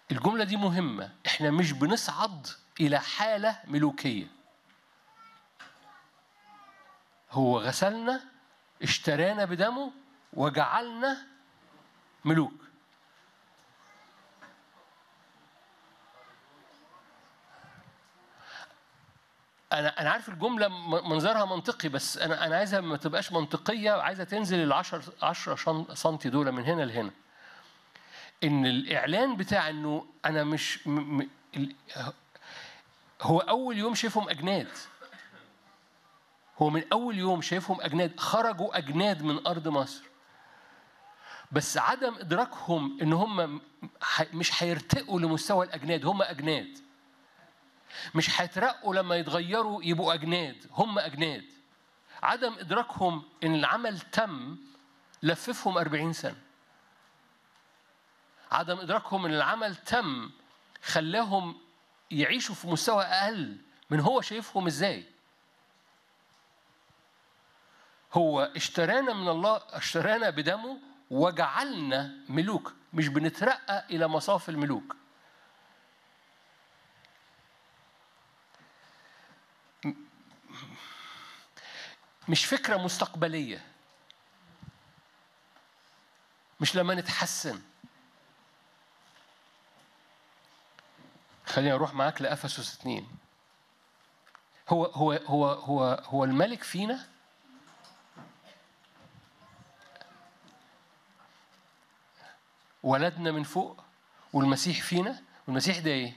الجملة دي مهمة احنا مش بنصعد إلى حالة ملوكية هو غسلنا اشترانا بدمه وجعلنا ملوك انا انا عارف الجمله م- منظرها منطقي بس انا انا عايزها ما تبقاش منطقيه عايزه تنزل ال 10 10 سم دول من هنا لهنا ان الاعلان بتاع انه انا مش م م ال- هو اول يوم شايفهم اجناد هو من اول يوم شايفهم اجناد خرجوا اجناد من ارض مصر بس عدم ادراكهم ان هم ح- مش هيرتقوا لمستوى الاجناد هم اجناد مش هيترقوا لما يتغيروا يبقوا أجناد هم أجناد عدم إدراكهم إن العمل تم لففهم أربعين سنة عدم إدراكهم إن العمل تم خلاهم يعيشوا في مستوى أقل من هو شايفهم إزاي هو اشترانا من الله اشترانا بدمه وجعلنا ملوك مش بنترقى إلى مصاف الملوك مش فكرة مستقبلية مش لما نتحسن خليني اروح معاك لافسس اثنين هو هو هو هو هو الملك فينا ولدنا من فوق والمسيح فينا والمسيح ده ايه؟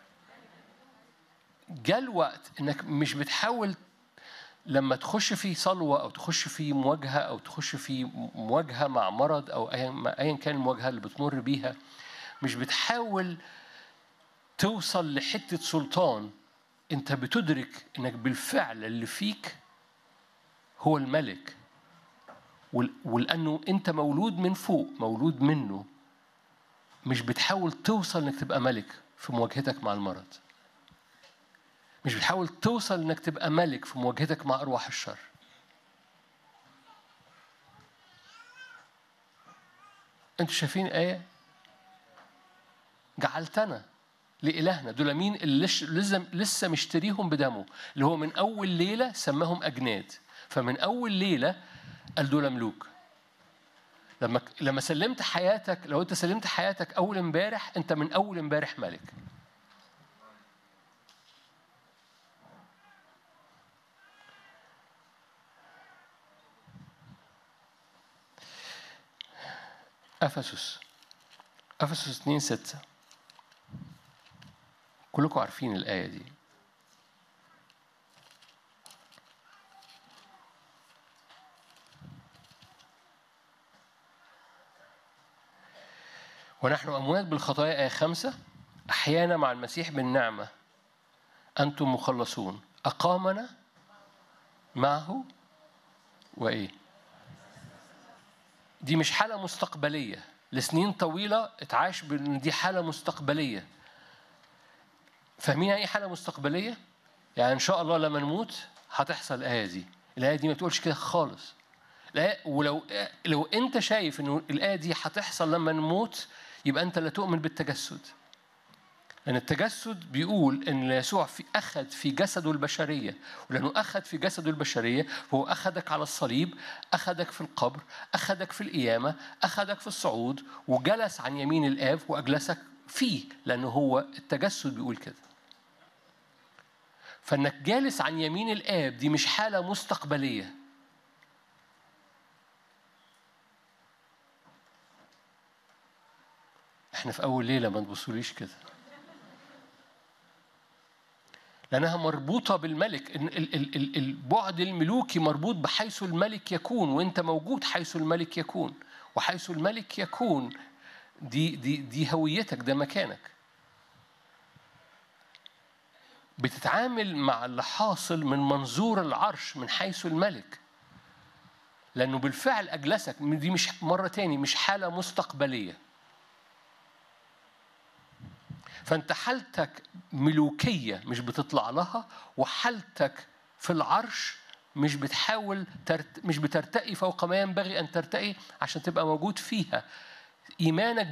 جاء الوقت انك مش بتحاول لما تخش في صلوة أو تخش في مواجهة أو تخش في مواجهة مع مرض أو أيا أيا كان المواجهة اللي بتمر بيها مش بتحاول توصل لحتة سلطان أنت بتدرك إنك بالفعل اللي فيك هو الملك ول- ولأنه أنت مولود من فوق مولود منه مش بتحاول توصل إنك تبقى ملك في مواجهتك مع المرض مش بتحاول توصل انك تبقى ملك في مواجهتك مع ارواح الشر انتوا شايفين ايه جعلتنا لإلهنا دول مين اللي لش- لسه لسه مشتريهم بدمه اللي هو من أول ليلة سماهم أجناد فمن أول ليلة قال دول ملوك لما لما سلمت حياتك لو أنت سلمت حياتك أول امبارح أنت من أول امبارح ملك أفسس أفسس 2 6 كلكم عارفين الآية دي ونحن أموات بالخطايا آية خمسة أحيانا مع المسيح بالنعمة أنتم مخلصون أقامنا معه وإيه دي مش حالة مستقبلية لسنين طويلة اتعاش بأن دي حالة مستقبلية فاهمين يعني ايه حالة مستقبلية؟ يعني إن شاء الله لما نموت هتحصل الآية دي الآية دي ما تقولش كده خالص لا ولو لو أنت شايف إنه الآية دي هتحصل لما نموت يبقى أنت لا تؤمن بالتجسد لأن التجسد بيقول إن يسوع في أخذ في جسده البشرية ولأنه أخذ في جسده البشرية فهو أخذك على الصليب أخذك في القبر أخذك في القيامة أخذك في الصعود وجلس عن يمين الآب وأجلسك فيه لأنه هو التجسد بيقول كده فإنك جالس عن يمين الآب دي مش حالة مستقبلية احنا في أول ليلة ما تبصوليش كده لأنها مربوطة بالملك ال- ال- ال- ال- البعد الملوكي مربوط بحيث الملك يكون وأنت موجود حيث الملك يكون وحيث الملك يكون دي دي دي هويتك ده مكانك بتتعامل مع اللي حاصل من منظور العرش من حيث الملك لأنه بالفعل أجلسك دي مش مرة تاني مش حالة مستقبلية فانت حالتك ملوكيه مش بتطلع لها وحالتك في العرش مش بتحاول ترت... مش بترتقي فوق ما ينبغي ان ترتقي عشان تبقى موجود فيها ايمانك